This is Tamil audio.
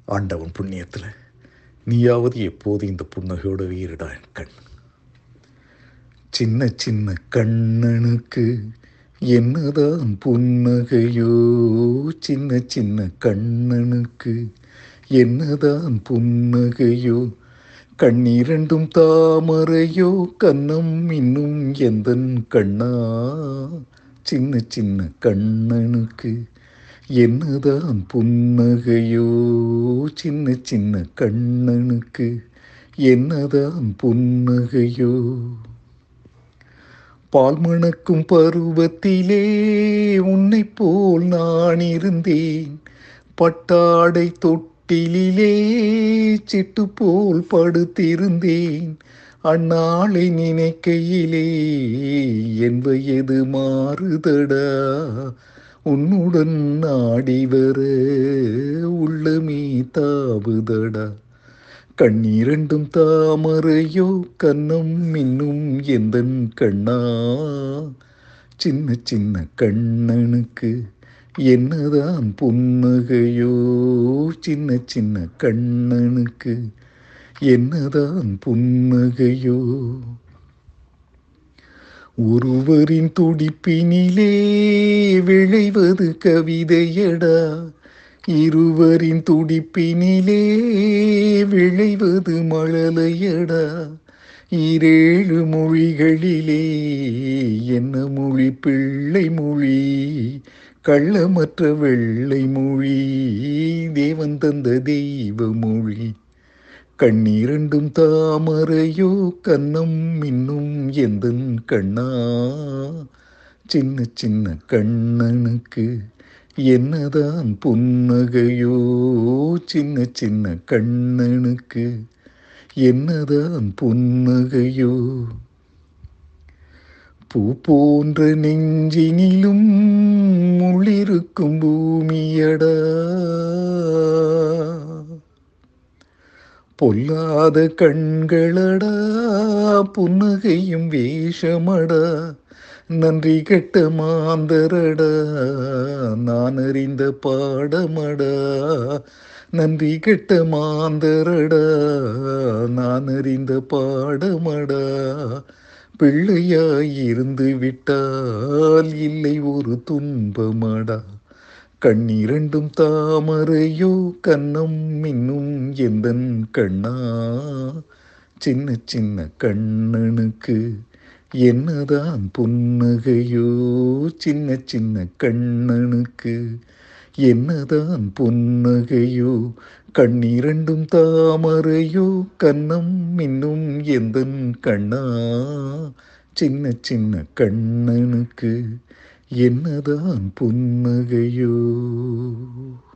ஆண்டவன் புண்ணியத்தில் நீயாவது எப்போது இந்த புன்னகையோடவே இருடா என் கண் சின்ன சின்ன கண்ணனுக்கு என்னதான் புன்னகையோ சின்ன சின்ன கண்ணனுக்கு என்னதான் புன்னகையோ கண்ணீரண்டும் தாமரையோ கண்ணம் இன்னும் எந்தன் கண்ணா சின்ன சின்ன கண்ணனுக்கு என்னதான் புன்னகையோ சின்ன சின்ன கண்ணனுக்கு என்னதான் புன்னகையோ பால் மணக்கும் பருவத்திலே உன்னை போல் நான் இருந்தேன் பட்டாடை தொட்டிலே சிட்டு போல் படுத்திருந்தேன் அந்நாளை நினைக்கையிலே என் வயது மாறுதடா உன்னுடன் நாடி வர உள்ளமே தாவுதடா கண்ணீரண்டும் தாமரையோ கண்ணம் இன்னும் எந்தன் கண்ணா சின்ன சின்ன கண்ணனுக்கு என்னதான் புன்னகையோ சின்ன சின்ன கண்ணனுக்கு என்னதான் புன்னகையோ ஒருவரின் துடிப்பினிலே விளைவது கவிதையடா இருவரின் துடிப்பினிலே விளைவது மழலையடா இரேழு மொழிகளிலே என்ன மொழி பிள்ளை மொழி கள்ளமற்ற வெள்ளை மொழி தேவன் தந்த தெய்வ மொழி கண்ணீரண்டும் தாமரையோ கண்ணம் இன்னும் எந்தன் கண்ணா சின்ன சின்ன கண்ணனுக்கு என்னதான் புன்னகையோ சின்ன சின்ன கண்ணனுக்கு என்னதான் புன்னகையோ பூ போன்ற நெஞ்சினிலும் முள்ளிருக்கும் பூமியடா பொல்லாத கண்களடா புன்னகையும் வேஷமடா நன்றி கெட்ட மாந்தரடா நான் அறிந்த பாடமடா நன்றி கெட்ட மாந்தரடா நான் அறிந்த பாடமடா பிள்ளையாய் இருந்து விட்டால் இல்லை ஒரு துன்பமடா கண்ணீரண்டும் தாமரையோ கண்ணம் இன்னும் எந்தன் கண்ணா சின்ன சின்ன கண்ணனுக்கு என்னதான் புன்னகையோ சின்ன சின்ன கண்ணனுக்கு என்னதான் புன்னகையோ கண்ணீரண்டும் தாமரையோ கண்ணம் இன்னும் எந்தன் கண்ணா சின்ன சின்ன கண்ணனுக்கு என்னதான் புன்னகையோ